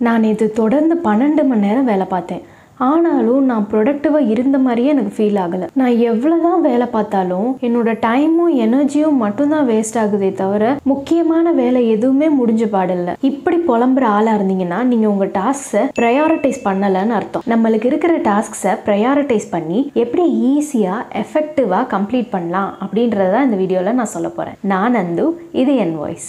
நான் இது தொடர்ந்து பன்னெண்டு மணி நேரம் வேலை பார்த்தேன் ஆனாலும் நான் ப்ரொடக்டிவாக இருந்த மாதிரியே எனக்கு ஃபீல் ஆகலை நான் எவ்வளோ தான் வேலை பார்த்தாலும் என்னோட டைமும் எனர்ஜியும் மட்டும்தான் வேஸ்ட் ஆகுதே தவிர முக்கியமான வேலை எதுவுமே முடிஞ்ச பாடில்லை இப்படி புலம்புற ஆளாக இருந்தீங்கன்னா நீங்கள் உங்கள் டாஸ்க்ஸை ப்ரையாரிட்டைஸ் பண்ணலைன்னு அர்த்தம் நம்மளுக்கு இருக்கிற டாஸ்க்ஸை ப்ரையாரிட்டைஸ் பண்ணி எப்படி ஈஸியாக எஃபெக்டிவாக கம்ப்ளீட் பண்ணலாம் அப்படின்றத இந்த வீடியோவில் நான் சொல்ல போகிறேன் நான் நந்து இது என் voice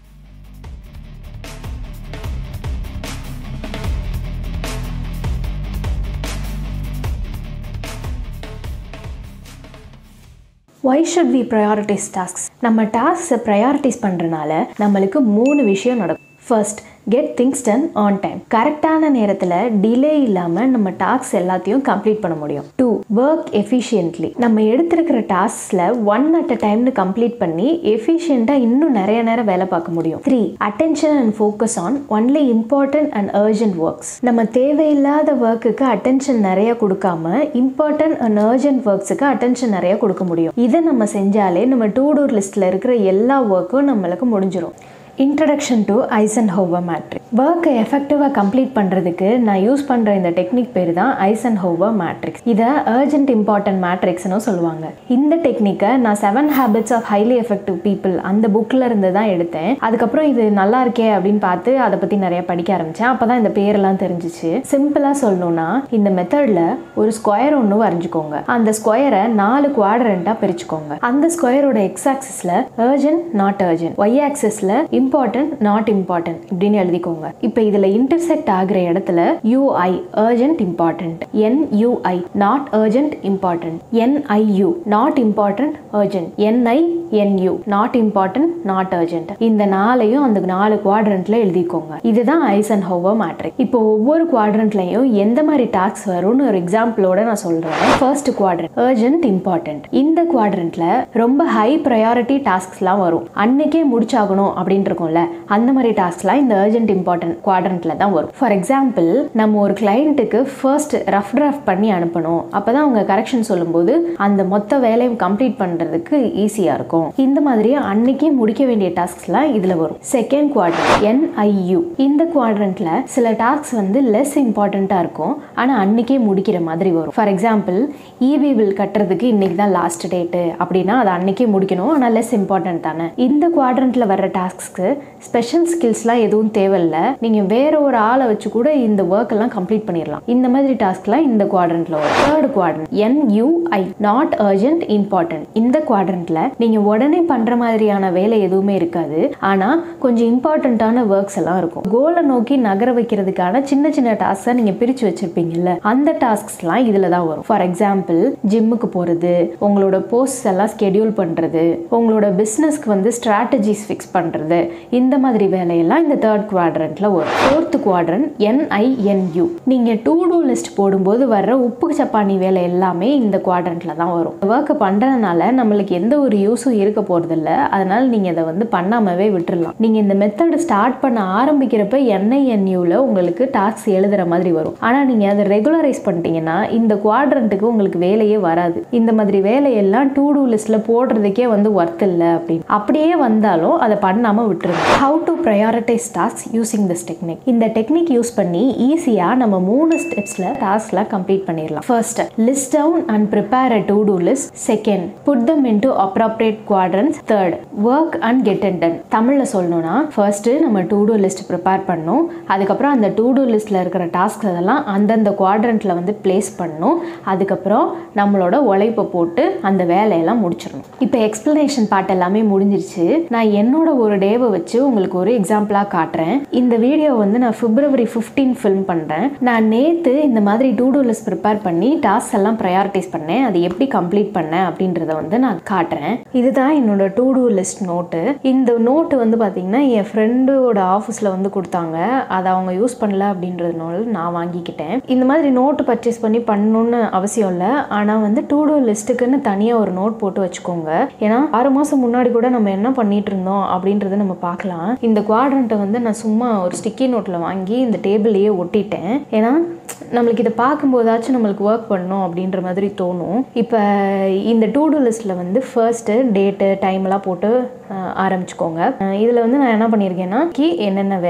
why should we prioritize tasks நம்ம டாஸ்க்ஸை ப்ரையாரிட்டைஸ் பண்ணுறனால நம்மளுக்கு மூணு விஷயம் நடக்கும் first get things done on time கரெக்டான நேரத்தில் டிலே இல்லாமல் நம்ம டாஸ்க் எல்லாத்தையும் கம்ப்ளீட் பண்ண முடியும் டூ ஒர்க் எஃபிஷியன்ட்லி நம்ம எடுத்திருக்கிற டாஸ்கில் ஒன் அட் அ டைம்னு கம்ப்ளீட் பண்ணி எஃபிஷியண்ட்டாக இன்னும் நிறைய நேரம் வேலை பார்க்க முடியும் three attention and focus on only important and urgent works நம்ம தேவையில்லாத ஒர்க்குக்கு அட்டென்ஷன் நிறைய கொடுக்காம இம்பார்ட்டன்ட் அண்ட் அர்ஜென்ட் ஒர்க்ஸுக்கு அட்டென்ஷன் நிறைய கொடுக்க முடியும் இதை நம்ம செஞ்சாலே நம்ம டூ டூர் லிஸ்ட்டில் இருக்கிற எல்லா ஒர்க்கும் நம்மளுக்கு முடிஞ்சிடும் introduction to Eisenhower matrix ஒர்க்கை எஃபெக்டிவாக கம்ப்ளீட் பண்ணுறதுக்கு நான் யூஸ் பண்ணுற இந்த டெக்னிக் பேர் தான் ஐசன் ஹோவர் மேட்ரிக்ஸ் இதை அர்ஜென்ட் இம்பார்ட்டன்ட் மேட்ரிக்ஸ்னு சொல்லுவாங்க இந்த டெக்னிக்கை நான் seven habits of highly effective people அந்த புக்கில் இருந்து தான் எடுத்தேன் அதுக்கப்புறம் இது நல்லா இருக்கே அப்படின்னு பார்த்து அதை பற்றி நிறைய படிக்க ஆரம்பித்தேன் அப்போ தான் இந்த பேரெல்லாம் தெரிஞ்சிச்சு சிம்பிளாக சொல்லணும்னா இந்த மெத்தடில் ஒரு ஸ்கொயர் ஒன்று வரைஞ்சிக்கோங்க அந்த ஸ்கொயரை நாலு குவாட்ரண்ட்டாக பிரிச்சுக்கோங்க அந்த ஸ்கொயரோட எக்ஸ் ஆக்சிஸில் அர்ஜென்ட் நாட் அர்ஜென்ட் ஒய் ஆக்சிஸில் இம்பார்ட்டன்ட் நாட் இம்பார்ட்டன்ட் இப்படின்னு எழுதிக்கோங்க இப்போ இதில் இன்டர்செக்ட் ஆகிற இடத்துல U I urgent important N U I not urgent important N I U not important urgent N I N U not important not urgent இந்த நாளையும் அந்த நாலு குவாட்ரண்ட்ல எழுதிக்கோங்க இதுதான் ஐசன் ஹோவர் மேட்ரிக் இப்போ ஒவ்வொரு குவாட்ரண்ட்லையும் எந்த மாதிரி டாஸ்க் வரும்னு ஒரு எக்ஸாம்பிளோட நான் சொல்றேன் ஃபர்ஸ்ட் குவாட்ரண்ட் அர்ஜென்ட் இம்பார்ட்டன்ட் இந்த குவாட்ரண்ட்ல ரொம்ப ஹை ப்ரையாரிட்டி டாஸ்க்ஸ்லாம் வரும் அன்னைக்கே முடிச்சாகணும் அப்படின்னு இருக்கும்ல அந்த மாதிரி டாஸ்க்லாம் இந்த அர்ஜென்ட் இம்பார்ட்டன்ட் குவாட்ரண்ட்ல தான் வரும் ஃபார் எக்ஸாம்பிள் நம்ம ஒரு கிளைண்ட்டுக்கு ஃபர்ஸ்ட் ரஃப் டிராஃப்ட் பண்ணி அனுப்பணும் அப்பதான் அவங்க கரெக்ஷன் சொல்லும்போது அந்த மொத்த வேலையும் கம்ப்ளீட் பண்றதுக்கு ஈஸியா இருக்கும் இந்த மாதிரி அன்னைக்கே முடிக்க வேண்டிய டாஸ்க்ஸ்லாம் இதுல வரும் செகண்ட் குவாட்ரண்ட் என்ஐயு இந்த குவாட்ரண்ட்ல சில டாஸ்க் வந்து லெஸ் இம்பார்ட்டண்ட்டா இருக்கும் ஆனா அன்னைக்கே முடிக்கிற மாதிரி வரும் ஃபார் எக்ஸாம்பிள் இபி பில் கட்டுறதுக்கு இன்னைக்கு தான் லாஸ்ட் டேட்டு அப்படின்னா அதை அன்னைக்கே முடிக்கணும் ஆனால் லெஸ் இம்பார்ட்டன்ட் தானே இந்த குவாட்ரண்ட்ல வர்ற டாஸ்க்கு ஸ்பெஷல் ஸ்கில்ஸ்லாம் எதுவும் தேவையில்ல நீங்கள் வேற ஒரு ஆளை வச்சு கூட இந்த ஒர்க் எல்லாம் கம்ப்ளீட் பண்ணிடலாம் இந்த மாதிரி டாஸ்க்லாம் இந்த குவாட்ரண்ட்ல வரும் third quadrant N U I not urgent important இந்த குவாட்ரண்ட்ல நீங்கள் உடனே பண்ணுற மாதிரியான வேலை எதுவுமே இருக்காது ஆனால் கொஞ்சம் இம்பார்ட்டண்ட்டான ஒர்க்ஸ் எல்லாம் இருக்கும் கோலை நோக்கி நகர வைக்கிறதுக்கான சின்ன சின்ன டாஸ்க்கை நீங்கள் பிரித்து வச்சிருப்பீங்கல்ல அந்த டாஸ்க்ஸ்லாம் இதில் தான் வரும் ஃபார் எக்ஸாம்பிள் ஜிம்முக்கு போகிறது உங்களோட போஸ்ட் எல்லாம் ஸ்கெடியூல் பண்ணுறது உங்களோட பிஸ்னஸ்க்கு வந்து ஸ்ட்ராட்டஜிஸ் ஃபிக்ஸ் பண்ணுறது இந்த மாதிரி வேலையெல்லாம் இந்த தேர்ட் குவாட்ரண்ட்ல வரும் ஃபோர்த் குவாட்ரண்ட் என்ஐஎன்யூ நீங்கள் டூ டூ லிஸ்ட் போடும்போது வர்ற உப்பு சப்பானி வேலை எல்லாமே இந்த குவாட்ரண்ட்ல தான் வரும் ஒர்க்கை பண்ணுறதுனால நம்மளுக்கு எந்த ஒரு யூஸும் இருக்க போகிறதில்ல அதனால் நீங்கள் இதை வந்து பண்ணாமவே விட்டுறலாம் நீங்கள் இந்த மெத்தட் ஸ்டார்ட் பண்ண ஆரம்பிக்கிறப்ப என்ஐஎன்யூவில் உங்களுக்கு டாஸ்க் எழுதுகிற மாதிரி வரும் ஆனால் நீங்கள் அதை ரெகுலரைஸ் பண்ணிட்டீங்கன்னா இந்த குவாட்ரண்ட்டுக்கு உங்களுக்கு வேலையே வராது இந்த மாதிரி வேலையெல்லாம் டூ டூ லிஸ்ட்டில் போடுறதுக்கே வந்து ஒர்த் இல்லை அப்படின்னு அப்படியே வந்தாலும் அதை பண்ணாமல் விட்டுருங்க how to prioritize task using this technique இந்த டெக்னிக் யூஸ் பண்ணி ஈஸியாக நம்ம மூணு ஸ்டெப்ஸில் டாஸ்க்லாம் கம்ப்ளீட் பண்ணிடலாம் first list down and prepare a to do list second put them in to appropriate quadrants third work and get and done தமிழில் சொல்லணும்னா ஃபர்ஸ்ட்டு நம்ம டூ டூ லிஸ்ட் ப்ரிப்பேர் பண்ணணும் அதுக்கப்புறம் அந்த டூ டூ லிஸ்ட்டில் இருக்கிற டாஸ்க் அதெல்லாம் அந்தந்த குவாட்ரண்ட்டில் வந்து பிளேஸ் பண்ணணும் அதுக்கப்புறம் நம்மளோட உழைப்பை போட்டு அந்த வேலையெல்லாம் முடிச்சிடணும் இப்போ எக்ஸ்பிளனேஷன் பார்ட் எல்லாமே முடிஞ்சிருச்சு நான் என்னோட ஒரு டேவை வச்சு உங்களுக்கு ஒரு எக்ஸாம்பிளாக காட்டுறேன் இந்த வீடியோ வந்து நான் பிப்ரவரி ஃபிஃப்டீன் ஃபில்ம் பண்ணுறேன் நான் நேற்று இந்த மாதிரி டூ டூ லிஸ்ட் ப்ரிப்பேர் பண்ணி டாஸ்க் எல்லாம் ப்ரையாரிட்டைஸ் பண்ணேன் அது எப்படி கம்ப்ளீட் பண்ணேன் அப்படின்றத வந்து நான் காட்டுறேன் இதுதான் என்னோட டூ டூ லிஸ்ட் நோட்டு இந்த நோட்டு வந்து பார்த்தீங்கன்னா என் ஃப்ரெண்டோட ஆஃபீஸில் வந்து கொடுத்தாங்க அதை அவங்க யூஸ் பண்ணல அப்படின்றதுனால நான் வாங்கிக்கிட்டேன் இந்த மாதிரி நோட்டு பர்ச்சேஸ் பண்ணி பண்ணணும்னு அவசியம் இல்லை ஆனால் வந்து டூ டூ லிஸ்ட்டுக்குன்னு தனியாக ஒரு நோட் போட்டு வச்சுக்கோங்க ஏன்னா ஆறு மாதம் முன்னாடி கூட நம்ம என்ன பண்ணிட்டு இருந்தோம் அப்படின்றத நம்ம பார்க்கலாம் இந்த குவாட்ரண்ட்டை வந்து நான் சும்மா ஒரு ஸ்டிக்கி நோட்டில் வாங்கி இந்த டேபிள்லேயே ஒட்டிட்டேன் ஏன்னா நம்மளுக்கு இதை பார்க்கும்போதாச்சும் நம்மளுக்கு ஒர்க் பண்ணணும் அப்படின்ற மாதிரி தோணும் இப்போ இந்த டூ டூ லிஸ்ட்டில் வந்து ஃபர்ஸ்ட்டு டேட்டு டைம்லாம் போட்டு அஹ், ஆரம்பிச்சுக்கோங்க இதில் வந்து நான் என்ன பண்ணியிருக்கேன்னா கி என்னென்ன வேலை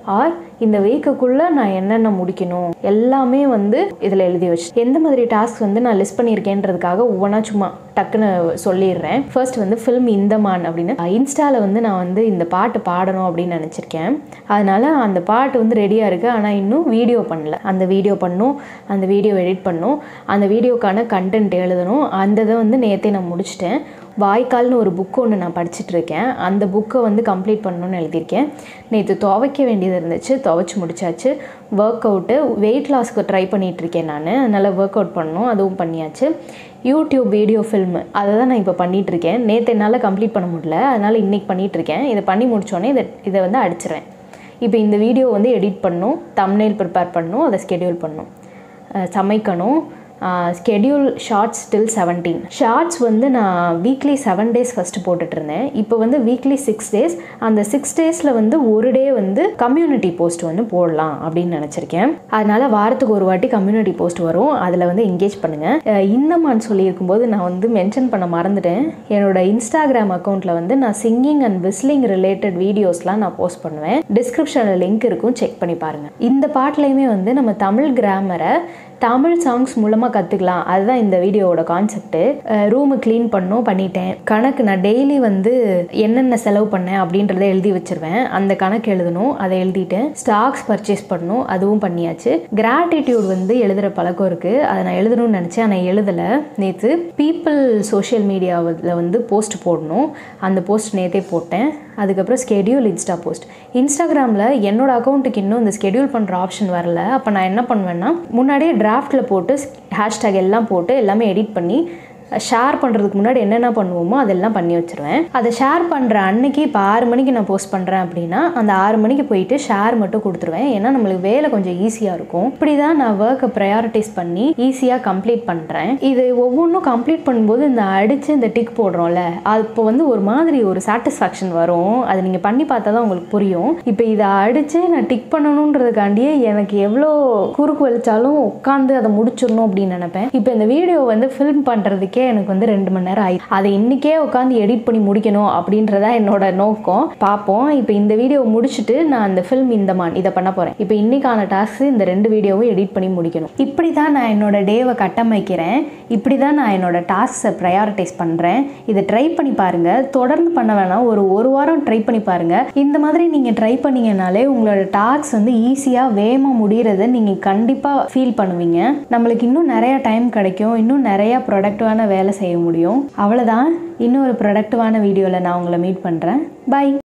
ஆர் இந்த வீக்குக்குள்ளே நான் என்னென்ன முடிக்கணும் எல்லாமே வந்து இதில் எழுதி வச்சு எந்த மாதிரி டாஸ்க் வந்து நான் லிஸ்ட் பண்ணியிருக்கேன்றதுக்காக ஒவ்வொன்றா சும்மா டக்குன்னு சொல்லிடுறேன் ஃபர்ஸ்ட் வந்து ஃபில்ம் இந்தமான் அப்படின்னு இன்ஸ்டாவில் வந்து நான் வந்து இந்த பாட்டு பாடணும் அப்படின்னு நினச்சிருக்கேன் அதனால அந்த பாட்டு வந்து ரெடியாக இருக்குது ஆனால் இன்னும் வீடியோ பண்ணல அந்த வீடியோ பண்ணும் அந்த வீடியோ எடிட் பண்ணும் அந்த வீடியோக்கான கண்டென்ட் எழுதணும் அந்த இதை வந்து நேற்றே நான் முடிச்சிட்டேன் வாய்க்கால்னு ஒரு புக்கு ஒன்று நான் படிச்சுட்டு இருக்கேன் அந்த புக்கை வந்து கம்ப்ளீட் பண்ணணும்னு எழுதியிருக்கேன் நேற்று துவைக்க வேண்டியது இருந்துச்சு துவைச்சி முடிச்சாச்சு ஒர்க் அவுட்டு வெயிட் லாஸ்க்கு ட்ரை பண்ணிகிட்ருக்கேன் நான் அதனால் ஒர்க் அவுட் பண்ணணும் அதுவும் பண்ணியாச்சு யூடியூப் வீடியோ ஃபில்மு அதை தான் நான் இப்போ பண்ணிகிட்ருக்கேன் நேற்று என்னால் கம்ப்ளீட் பண்ண முடியல அதனால் இன்றைக்கி பண்ணிகிட்ருக்கேன் இதை பண்ணி முடித்தோடனே இதை இதை வந்து அடிச்சிடுறேன் இப்போ இந்த வீடியோ வந்து எடிட் பண்ணணும் தம்னெயில் ப்ரிப்பேர் பண்ணணும் அதை ஸ்கெடியூல் பண்ணணும் அஹ் சமைக்கணும் schedule shorts till seventeen shorts வந்து நான் வீக்லி செவன் டேஸ் ஃபஸ்ட்டு போட்டுட்டு இருந்தேன் இப்போ வந்து வீக்லி சிக்ஸ் டேஸ் அந்த சிக்ஸ் டேஸில் வந்து ஒரு டே வந்து கம்யூனிட்டி போஸ்ட் வந்து போடலாம் அப்படின்னு நினச்சிருக்கேன் அதனால வாரத்துக்கு ஒரு வாட்டி கம்யூனிட்டி போஸ்ட் வரும் அதில் வந்து என்கேஜ் பண்ணுங்கள் இந்தமான் சொல்லியிருக்கும்போது நான் வந்து மென்ஷன் பண்ண மறந்துட்டேன் என்னோட இன்ஸ்டாகிராம் அக்கௌண்ட்டில் வந்து நான் சிங்கிங் அண்ட் விஸ்லிங் ரிலேட்டட் வீடியோஸ்லாம் நான் போஸ்ட் பண்ணுவேன் டிஸ்கிரிப்ஷனில் லிங்க் இருக்கும் செக் பண்ணி பாருங்கள் இந்த பாட்டுலையுமே வந்து நம்ம தமிழ் கிராமரை தமிழ் சாங்ஸ் மூலமாக கற்றுக்கலாம் அதுதான் இந்த வீடியோவோட கான்செப்ட்டு ரூமு க்ளீன் பண்ணோம் பண்ணிட்டேன் கணக்கு நான் டெய்லி வந்து என்னென்ன செலவு பண்ணேன் அப்படின்றத எழுதி வச்சிருவேன் அந்த கணக்கு எழுதணும் அதை எழுதிட்டேன் ஸ்டாக்ஸ் பர்ச்சேஸ் பண்ணணும் அதுவும் பண்ணியாச்சு கிராட்டிடியூட் வந்து எழுதுகிற பழக்கம் இருக்குது அதை நான் எழுதணும்னு நினச்சேன் ஆனால் எழுதலை நேற்று பீப்புள் சோஷியல் மீடியாவில் வந்து போஸ்ட் போடணும் அந்த போஸ்ட் நேற்றே போட்டேன் அதுக்கப்புறம் ஸ்கெடியூல் இன்ஸ்டா போஸ்ட் இன்ஸ்டாகிராமில் என்னோட அக்கௌண்ட்டுக்கு இன்னும் இந்த ஸ்கெடியூல் பண்ணுற ஆப்ஷன் வரல அப்போ நான் என்ன பண்ணுவேன்னா முன்னாடியே டிராஃப்டில் போட்டு ஹேஷ்டேக் எல்லாம் போட்டு எல்லாமே எடிட் பண்ணி ஷேர் பண்ணுறதுக்கு முன்னாடி என்னென்ன பண்ணுவோமோ அதெல்லாம் பண்ணி வச்சுருவேன் அதை ஷேர் பண்ணுற அன்னைக்கு இப்போ ஆறு மணிக்கு நான் போஸ்ட் பண்ணுறேன் அப்படின்னா அந்த ஆறு மணிக்கு போயிட்டு ஷேர் மட்டும் கொடுத்துருவேன் ஏன்னா நம்மளுக்கு வேலை கொஞ்சம் ஈஸியாக இருக்கும் இப்படி தான் நான் ஒர்க்கை ப்ரையாரிட்டைஸ் பண்ணி ஈஸியாக கம்ப்ளீட் பண்ணுறேன் இது ஒவ்வொன்றும் கம்ப்ளீட் பண்ணும்போது இந்த அடித்து இந்த டிக் போடுறோம்ல அது இப்போ வந்து ஒரு மாதிரி ஒரு சாட்டிஸ்ஃபேக்ஷன் வரும் அது நீங்கள் பண்ணி பார்த்தா தான் உங்களுக்கு புரியும் இப்போ இதை அடித்து நான் டிக் பண்ணணுன்றதுக்காண்டியே எனக்கு எவ்வளோ குறுக்கு வலிச்சாலும் உட்காந்து அதை முடிச்சிடணும் அப்படின்னு நினைப்பேன் இப்போ இந்த வீடியோ வந்து ஃபில்ம் பண்ணுறதுக்கே எனக்கு வந்து ரெண்டு மணி நேரம் ஆகி அதை இன்றைக்கே உட்காந்து எடிட் பண்ணி முடிக்கணும் அப்படின்றதா என்னோட நோக்கம் பார்ப்போம் இப்போ இந்த வீடியோ முடிச்சுட்டு நான் அந்த ஃபில்ம் இந்த மான் இதை பண்ண போகிறேன் இப்போ இன்னைக்கான டாஸ்க் இந்த ரெண்டு வீடியோவும் எடிட் பண்ணி முடிக்கணும் இப்படி தான் நான் என்னோட டேவை கட்டமைக்கிறேன் இப்படி தான் நான் என்னோட டாஸ்க்கை ப்ரையாரிட்டைஸ் பண்ணுறேன் இதை ட்ரை பண்ணி பாருங்கள் தொடர்ந்து பண்ண வேணாம் ஒரு ஒரு வாரம் ட்ரை பண்ணி பாருங்கள் இந்த மாதிரி நீங்கள் ட்ரை பண்ணீங்கனாலே உங்களோட டாஸ்க் வந்து ஈஸியாக வேகமாக முடிகிறத நீங்கள் கண்டிப்பாக ஃபீல் பண்ணுவீங்க நம்மளுக்கு இன்னும் நிறைய டைம் கிடைக்கும் இன்னும் நிறைய ப்ரொடக்டிவான வேலை செய்ய முடியும் அவ்வளோதான் இன்னொரு ப்ரொடக்டிவான வீடியோவில் நான் உங்களை மீட் பண்ணுறேன் பை